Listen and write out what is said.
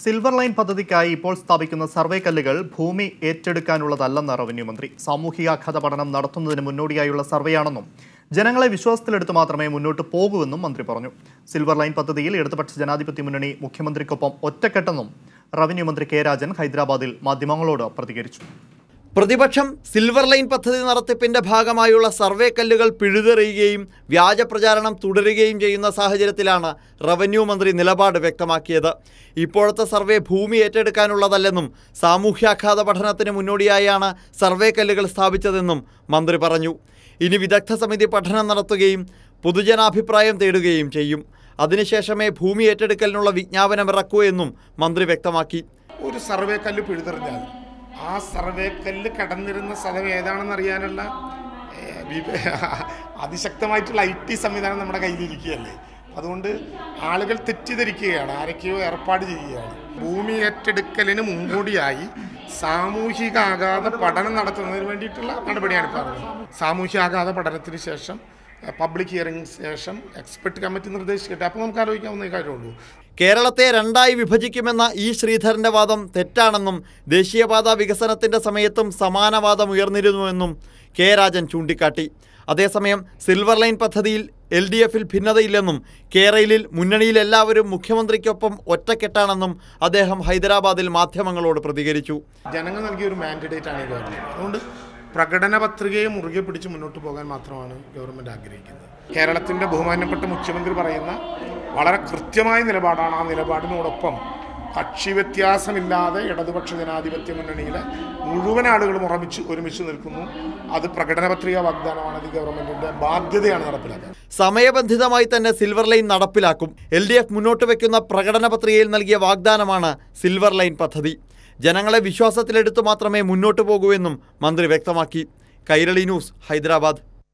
silver line പദ്ധതിക്കായി ഇപ്പോൾ സ്ഥാപിക്കുന്ന സർവേ കല്ലുകൾ ഭൂമി ഏറ്റെടുക്കാനുള്ളതല്ലെന്ന് റവന്യൂ മന്ത്രി സാമൂഹികാഘാത പഠനം നടത്തുന്നതിന് മുന്നോടിയായുള്ള സർവേയാണെന്നും ജനങ്ങളെ വിശ്വാസത്തിലെടുത്ത് മാത്രമേ മുന്നോട്ട് പോകൂവെന്നും മന്ത്രി പറഞ്ഞു സിൽവർ ലൈൻ പദ്ധതിയിൽ ഇടതുപക്ഷ ജനാധിപത്യ മുന്നണി മുഖ്യമന്ത്രിക്കൊപ്പം ഒറ്റക്കെട്ടെന്നും റവന്യൂ മന്ത്രി കെ രാജൻ ഹൈദരാബാദിൽ മാധ്യമങ്ങളോട് പ്രതികരിച്ചു പ്രതിപക്ഷം സിൽവർ ലൈൻ പദ്ധതി നടത്തിപ്പിന്റെ ഭാഗമായുള്ള സർവേ കല്ലുകൾ പിഴുതെറിയുകയും വ്യാജ പ്രചാരണം തുടരുകയും ചെയ്യുന്ന സാഹചര്യത്തിലാണ് റവന്യൂ മന്ത്രി നിലപാട് വ്യക്തമാക്കിയത് ഇപ്പോഴത്തെ സർവേ ഭൂമി ഏറ്റെടുക്കാനുള്ളതല്ലെന്നും സാമൂഹ്യാഘാത പഠനത്തിന് മുന്നോടിയായാണ് സർവേ കല്ലുകൾ സ്ഥാപിച്ചതെന്നും മന്ത്രി പറഞ്ഞു ഇനി വിദഗ്ധ സമിതി പഠനം നടത്തുകയും പൊതുജനാഭിപ്രായം തേടുകയും ചെയ്യും അതിനുശേഷമേ ഭൂമി ഏറ്റെടുക്കലിനുള്ള വിജ്ഞാപനം ഇറക്കൂ എന്നും മന്ത്രി വ്യക്തമാക്കി ഒരു സർവേ കല്ല് പിഴുതെറിഞ്ഞാൽ ആ സർവേ കല്ല് കടന്നിരുന്ന സ്ഥലം ഏതാണെന്ന് അറിയാനുള്ള ഏഹ്, വിവ- അതിശക്തമായിട്ടുള്ള ഐ ടി സംവിധാനം നമ്മുടെ കയ്യിലിരിക്കുകയല്ലേ അതുകൊണ്ട് ആളുകൾ തെറ്റിദ്ധരിക്കുകയാണ് ആരൊക്കെയോ ഏർപ്പാട് ചെയ്യുകയാണ് ഭൂമി ഏറ്റെടുക്കലിന് മുൻകൂടിയായി സാമൂഹിക ആഘാത പഠനം നടത്തുന്നതിന് വേണ്ടിയിട്ടുള്ള നടപടിയാണ് ഇപ്പോൾ പറഞ്ഞത് സാമൂഹിക ആഘാത പഠനത്തിന് ശേഷം പബ്ലിക് ഹിയറിംഗ് ശേഷം എക്സ്പെർട്ട് കമ്മിറ്റി നിർദ്ദേശിക്കട്ടെ അപ്പോൾ നമുക്ക് ആലോചിക്കാവുന്ന കാര്യമുള്ളൂ കേരളത്തെ രണ്ടായി വിഭജിക്കുമെന്ന ഈ ശ്രീധരന്റെ വാദം തെറ്റാണെന്നും ദേശീയപാത വികസനത്തിന്റെ സമയത്തും സമാന വാദം ഉയർന്നിരുന്നുവെന്നും കെ രാജൻ ചൂണ്ടിക്കാട്ടി അതേസമയം സിൽവർ ലൈൻ പദ്ധതിയിൽ എൽ ഡി എഫിൽ ഭിന്നതയില്ലെന്നും കേരളയിൽ മുന്നണിയിൽ എല്ലാവരും മുഖ്യമന്ത്രിക്കൊപ്പം ഒറ്റക്കെട്ടാണെന്നും അദ്ദേഹം ഹൈദരാബാദിൽ മാധ്യമങ്ങളോട് പ്രതികരിച്ചു ജനങ്ങൾ നൽകിയ ഒരു മാൻഡേറ്റ് ആണ് ഈ ഗവൺമെന്റ് അതുകൊണ്ട് പ്രകടന പത്രികയെ മുറുകെ പിടിച്ച് മുന്നോട്ട് പോകാൻ മാത്രമാണ് ഗവൺമെന്റ് ആഗ്രഹിക്കുന്നത് കേരളത്തിന്റെ ബഹുമാനപ്പെട്ട മുഖ്യമന്ത്രി പറയുന്ന വളരെ കൃത്യമായ നിലപാടാണ് ആ നിലപാടിനോടൊപ്പം കക്ഷി വ്യത്യാസമില്ലാതെ ഇടതുപക്ഷ ജനാധിപത്യ മുന്നണിയിലെ മുഴുവൻ ആളുകളും ഉറമിച്ച് ഒരുമിച്ച് നിൽക്കുന്നു അത് പ്രകടന പത്രിക വാഗ്ദാനമാണ് അത് ഗവൺമെന്റിന്റെ ബാധ്യതയാണ് നടപ്പിലാക്കാൻ സമയബന്ധിതമായി തന്നെ സിൽവർ ലൈൻ നടപ്പിലാക്കും എൽ ഡി എഫ് മുന്നോട്ട് വയ്ക്കുന്ന പ്രകടന പത്രികയിൽ നൽകിയ വാഗ്ദാനമാണ് സിൽവർ ലൈൻ പദ്ധതി ജനങ്ങളെ വിശ്വാസത്തിലെടുത്ത് മാത്രമേ മുന്നോട്ട് പോകൂ എന്നും മന്ത്രി വ്യക്തമാക്കി കൈരളി ന്യൂസ് ഹൈദരാബാദ്